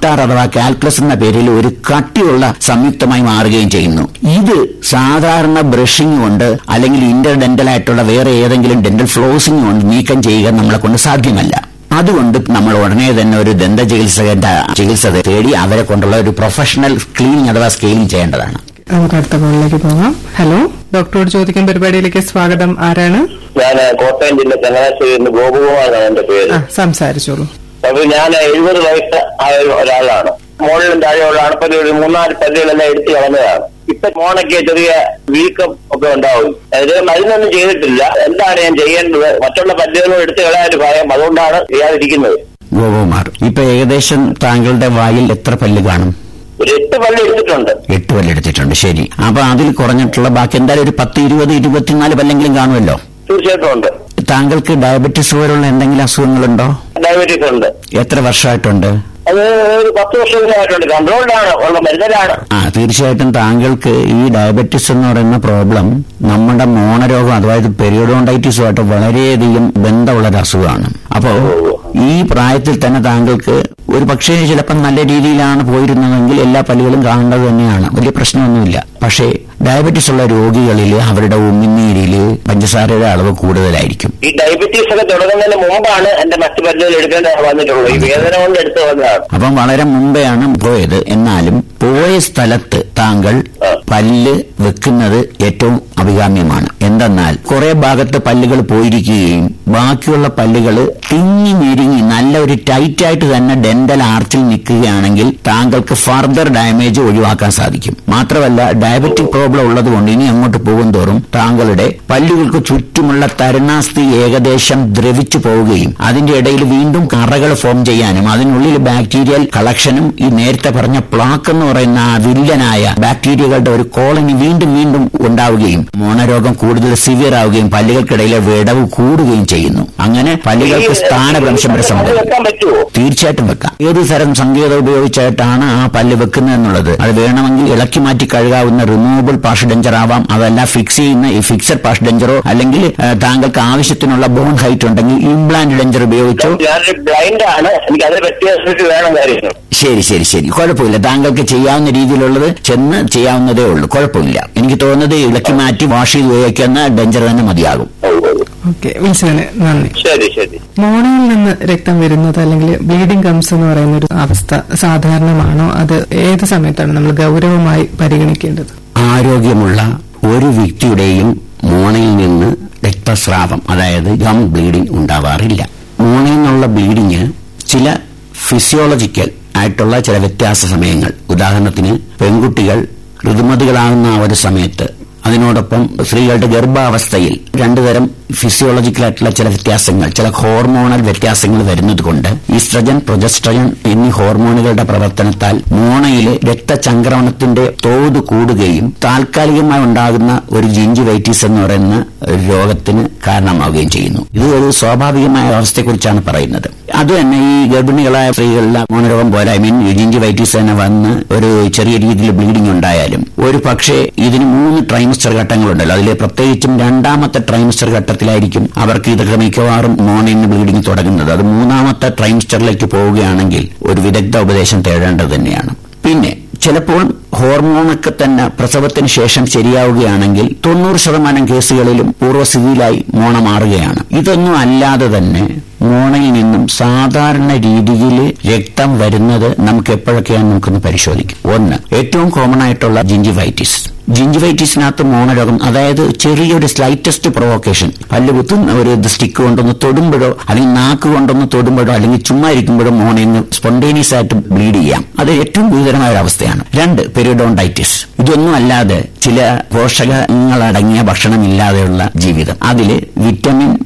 Nectar അഥവാ calculus എന്ന പേരിൽ ഒരു കട്ടിയുള്ള സംയുക്തമായി മാറുകയും ചെയ്യുന്നു ഇത് സാധാരണ ബ്രഷിംഗ് കൊണ്ട് അല്ലെങ്കിൽ ഇന്റർഡെന്റൽ ആയിട്ടുള്ള വേറെ ഏതെങ്കിലും ഡെന്റൽ ഫ്ലോസിംഗ് കൊണ്ട് നീക്കം ചെയ്യുക നമ്മളെ കൊണ്ട് സാധ്യമല്ല അതുകൊണ്ട് നമ്മൾ ഉടനെ തന്നെ ഒരു ദന്ത ചികിത്സകന്റെ ചികിത്സ തേടി അവരെ കൊണ്ടുള്ള ഒരു പ്രൊഫഷണൽ ക്ലീനിങ് അഥവാ സ്കെയിലിംഗ് ചെയ്യേണ്ടതാണ് നമുക്ക് അടുത്ത കോളിലേക്ക് പോകാം ഹലോ ഡോക്ടറോട് ചോദിക്കാൻ പരിപാടിയിലേക്ക് സ്വാഗതം ആരാണ് ഞാൻ കോട്ടയം ജില്ല ചങ്ങനാശ്ശേരിയിൽ നിന്ന് ഗോപകുമാറാണ് എന്റെ പേര് ആ സംസാരിച്ചോളൂ അപ്പൊ ഞാൻ എഴുപത് വയസ്സ് ആയ ഒരാളാണ് മോളിലും താഴെയുള്ള അണപ്പല്ലി ഒരു മൂന്നാല് പല്ലുകളെല്ലാം എടുത്ത് കളഞ്ഞതാണ് ഇപ്പൊ മോണയ്ക്ക് ചെറിയ വീക്കം ഒക്കെ ഉണ്ടാവും അതിന് മരുന്നൊന്നും ചെയ്തിട്ടില്ല എന്താണ് ഞാൻ ചെയ്യേണ്ടത് മറ്റുള്ള പല്ലുകളും എടുത്ത് കളയാൻ ഒരു ഭയം അതുകൊണ്ടാണ് ചെയ്യാതിരിക്കുന്നത് ഗോപകുമാർ ഇപ്പൊ ഏകദേശം താങ്കളുടെ വായിൽ എത്ര പല്ല് കാണും ഒരു എട്ട് പല്ല് എടുത്തിട്ടുണ്ട് എട്ട് പല്ലെടുത്തിട്ടുണ്ട് ശരി അപ്പൊ അതിൽ കുറഞ്ഞിട്ടുള്ള ബാക്കി എന്തായാലും ഒരു പത്ത് ഇരുപത് ഇരുപത്തിനാല് പല്ലെങ്കിലും കാണുമല്ലോ തീർച്ചയായിട്ടും ഉണ്ട് താങ്കൾക്ക് ഡയബറ്റിസ് പോലുള്ള എന്തെങ്കിലും അസുഖങ്ങളുണ്ടോ ഡയബറ്റീസ് ഉണ്ട് എത്ര വർഷമായിട്ടുണ്ട് അത് ഒരു പത്ത് വർഷത്തിലായിട്ടുണ്ട് കൺട്രോൾഡാണ് ഉള്ള മരുന്നിലാണ് ആ തീർച്ചയായിട്ടും താങ്കൾക്ക് ഈ ഡയബറ്റിസ് എന്ന് പറയുന്ന പ്രോബ്ലം നമ്മുടെ മോണരോഗം അതായത് പെരിയോഡോണ്ടൈറ്റിസുമായിട്ട് വളരെയധികം ബന്ധമുള്ള ഒരു അസുഖമാണ് അപ്പോ ഈ പ്രായത്തിൽ തന്നെ താങ്കൾക്ക് ഒരു പക്ഷേ ചിലപ്പം നല്ല രീതിയിലാണ് പോയിരുന്നതെങ്കിൽ എല്ലാ പല്ലുകളും കാണേണ്ടത് തന്നെയാണ് വലിയ പ്രശ്നമൊന്നുമില്ല പക്ഷേ ഡയബറ്റിസ് ഉള്ള രോഗികളിൽ അവരുടെ ഉമിനീരിൽ പഞ്ചസാരയുടെ അളവ് കൂടുതലായിരിക്കും ഈ ഡയബറ്റീസ് ഒക്കെ തുടങ്ങുന്നതിന് മുമ്പാണ് എന്റെ മറ്റു പല്ലുകൾ എടുക്കേണ്ട വന്നിട്ടുള്ളത് ഈ വേദന കൊണ്ട് എടുത്തു വന്നതാണ് അപ്പം വളരെ മുമ്പെയാണ് പോയത് എന്നാലും പോയ സ്ഥലത്ത് താങ്കൾ പല്ല് വെക്കുന്നത് ഏറ്റവും അഭികാമ്യമാണ് എന്തെന്നാൽ കുറെ ഭാഗത്ത് പല്ലുകൾ പോയിരിക്കുകയും ബാക്കിയുള്ള പല്ലുകൾ തിങ്ങി ഞെരുങ്ങി നല്ല ഒരു ടൈറ്റായിട്ട് തന്നെ ഡെന്റൽ ആർച്ചിൽ നിൽക്കുകയാണെങ്കിൽ താങ്കൾക്ക് ഫർദർ ഡാമേജ് ഒഴിവാക്കാൻ സാധിക്കും മാത്രമല്ല ഡയബറ്റിക് പ്രോബ്ലം ഉള്ളതുകൊണ്ട് ഇനി അങ്ങോട്ട് പോകും തോറും താങ്കളുടെ പല്ലുകൾക്ക് ചുറ്റുമുള്ള തരുണാസ്ഥി ഏകദേശം ദ്രവിച്ചു പോവുകയും അതിന്റെ ഇടയിൽ വീണ്ടും കറകൾ ഫോം ചെയ്യാനും അതിനുള്ളിൽ ബാക്ടീരിയൽ കളക്ഷനും ഈ നേരത്തെ പറഞ്ഞ പ്ലാക്ക് എന്ന് പറയുന്ന ആ വില്ലനായ ബാക്ടീരിയകളുടെ ഒരു കോളനി വീണ്ടും വീണ്ടും ഉണ്ടാവുകയും മോണരോഗം കൂടുതൽ സിവിയർ ആവുകയും പല്ലുകൾക്കിടയിലെ വിടവ് കൂടുകയും ചെയ്യുന്നു അങ്ങനെ പല്ലുകൾക്ക് സ്ഥാനഭ്രംശം വരെ അത് സംഭവിക്കും വെക്കാൻ പറ്റുമോ തീർച്ചയായിട്ടും വെക്കാം ഏത് തരം സങ്കേതം ഉപയോഗിച്ചായിട്ടാണ് ആ പല്ല് വെക്കുന്നത് എന്നുള്ളത് അത് വേണമെങ്കിൽ ഇളക്കി മാറ്റി കഴുകാവുന്ന റിമൂവബിൾ പാഷ് ഡെഞ്ചർ ആവാം അതല്ല ഫിക്സ് ചെയ്യുന്ന ഈ ഫിക്സഡ് പാഷ് ഡെഞ്ചറോ അല്ലെങ്കിൽ ആ, താങ്കൾക്ക് ആവശ്യത്തിനുള്ള ബോൺ ഹൈറ്റ് ഉണ്ടെങ്കിൽ ഇംപ്ലാന്റ് ഡെഞ്ചർ ഉപയോഗിച്ചോ ഞാനൊരു ബ്ലൈൻഡ് ആണ് എനിക്ക് അതിനെ പറ്റിയ വേണം കാര്യങ്ങൾ ശരി ശരി ശരി കുഴപ്പമില്ല താങ്കൾക്ക് ചെയ്യാവുന്ന രീതിയിലുള്ളത് ചെന്ന് ചെയ്യാവുന്നതേ ഉള്ളൂ കുഴപ്പമില്ല എനിക്ക് തോന്നുന്നത് ഇളക്കി മാറ്റി വാഷ് ചെയ്ത് ഉപയോഗിക്കുന്ന ഡെഞ്ചർ തന്നെ മതിയാകും ഓ, ഓ. ഓക്കെ വിളിച്ചതിന് നന്ദി ശരി ശരി മോണയിൽ നിന്ന് രക്തം വരുന്നത് അല്ലെങ്കിൽ ബ്ലീഡിംഗ് കംസ് എന്ന് പറയുന്ന ഒരു അവസ്ഥ സാധാരണമാണോ അത് ഏത് സമയത്താണ് നമ്മൾ ഗൗരവമായി പരിഗണിക്കേണ്ടത് ആരോഗ്യമുള്ള ഒരു വ്യക്തിയുടെയും മോണയിൽ നിന്ന് രക്തസ്രാവം അതായത് ഗം ബ്ലീഡിംഗ് ഉണ്ടാവാറില്ല മോണയിൽ നിന്നുള്ള ബ്ലീഡിങ് ചില ഫിസിയോളജിക്കൽ ആയിട്ടുള്ള ചില വ്യത്യാസ സമയങ്ങൾ ഉദാഹരണത്തിന് പെൺകുട്ടികൾ ഋതുമതികളാകുന്ന ആ ഒരു സമയത്ത് അതിനോടൊപ്പം സ്ത്രീകളുടെ ഗർഭാവസ്ഥയിൽ രണ്ടുതരം ഫിസിയോളജിക്കലായിട്ടുള്ള ചില വ്യത്യാസങ്ങൾ ചില ഹോർമോണൽ വ്യത്യാസങ്ങൾ വരുന്നത് കൊണ്ട് ഈസ്ട്രജൻ പ്രൊജസ്ട്രജൻ എന്നീ ഹോർമോണുകളുടെ പ്രവർത്തനത്താൽ മോണയിലെ രക്തചംക്രമണത്തിന്റെ തോത് കൂടുകയും താൽക്കാലികമായി ഉണ്ടാകുന്ന ഒരു ജിഞ്ചിവൈറ്റിസ് എന്ന് പറയുന്ന ഒരു രോഗത്തിന് കാരണമാവുകയും ചെയ്യുന്നു ഇത് ഒരു സ്വാഭാവികമായ അവസ്ഥയെക്കുറിച്ചാണ് പറയുന്നത് അത് തന്നെ ഈ ഗർഭിണികളായ സ്ത്രീകളിലെ മോണരോഗം പോലെ ഐ മീൻ ജിഞ്ചിവൈറ്റിസ് തന്നെ വന്ന് ഒരു ചെറിയ രീതിയിൽ ബ്ലീഡിംഗ് ഉണ്ടായാലും ഒരു പക്ഷേ ഇതിന് മൂന്ന് ട്രൈമസ്റ്റർ ഘട്ടങ്ങളുണ്ടല്ലോ അതിലെ പ്രത്യേകിച്ചും രണ്ടാമത്തെ ട്രൈമസ്റ്റർ ഘട്ടത്തിലായിരിക്കും അവർക്ക് ഇതൊക്കെ മിക്കവാറും മോണിന് ബ്ലീഡിംഗ് തുടങ്ങുന്നത് അത് മൂന്നാമത്തെ ട്രൈമസ്റ്ററിലേക്ക് പോവുകയാണെങ്കിൽ ഒരു വിദഗ്ധ ഉപദേശം തേടേണ്ടത് തന്നെയാണ് പിന്നെ ചിലപ്പോൾ ഹോർമോണൊക്കെ തന്നെ പ്രസവത്തിന് ശേഷം ശരിയാവുകയാണെങ്കിൽ തൊണ്ണൂറ് ശതമാനം കേസുകളിലും പൂർവ്വസ്ഥിതിയിലായി മോണ മാറുകയാണ് ഇതൊന്നും അല്ലാതെ തന്നെ മോണയിൽ നിന്നും സാധാരണ രീതിയിൽ രക്തം വരുന്നത് നമുക്ക് എപ്പോഴൊക്കെയാണ് നമുക്കൊന്ന് പരിശോധിക്കും ഒന്ന് ഏറ്റവും കോമൺ ആയിട്ടുള്ള ജിഞ്ചിവൈറ്റിസ് ജിഞ്ചിവൈറ്റിസിനകത്ത് മോണരോഗം അതായത് ചെറിയൊരു സ്ലൈറ്റസ്റ്റ് പ്രൊവോക്കേഷൻ പല്ല് കുത്തുന്ന ഒരു സ്റ്റിക്ക് കൊണ്ടൊന്ന് തൊടുമ്പോഴോ അല്ലെങ്കിൽ നാക്ക് കൊണ്ടൊന്ന് തൊടുമ്പോഴോ അല്ലെങ്കിൽ ചുമ്മാ ഇരിക്കുമ്പോഴോ മോണയിൽ നിന്ന് സ്പോണ്ടേനിയസ് ആയിട്ട് ബ്ലീഡ് ചെയ്യാം അത് ഏറ്റവും ഗുരുതരമായ ഒരു അവസ്ഥയാണ് രണ്ട് പെരിഡോണ്ടൈറ്റിസ് ഇതൊന്നും അല്ലാതെ ചില പോഷകങ്ങളടങ്ങിയ ഭക്ഷണമില്ലാതെയുള്ള ജീവിതം അതിൽ വിറ്റമിൻ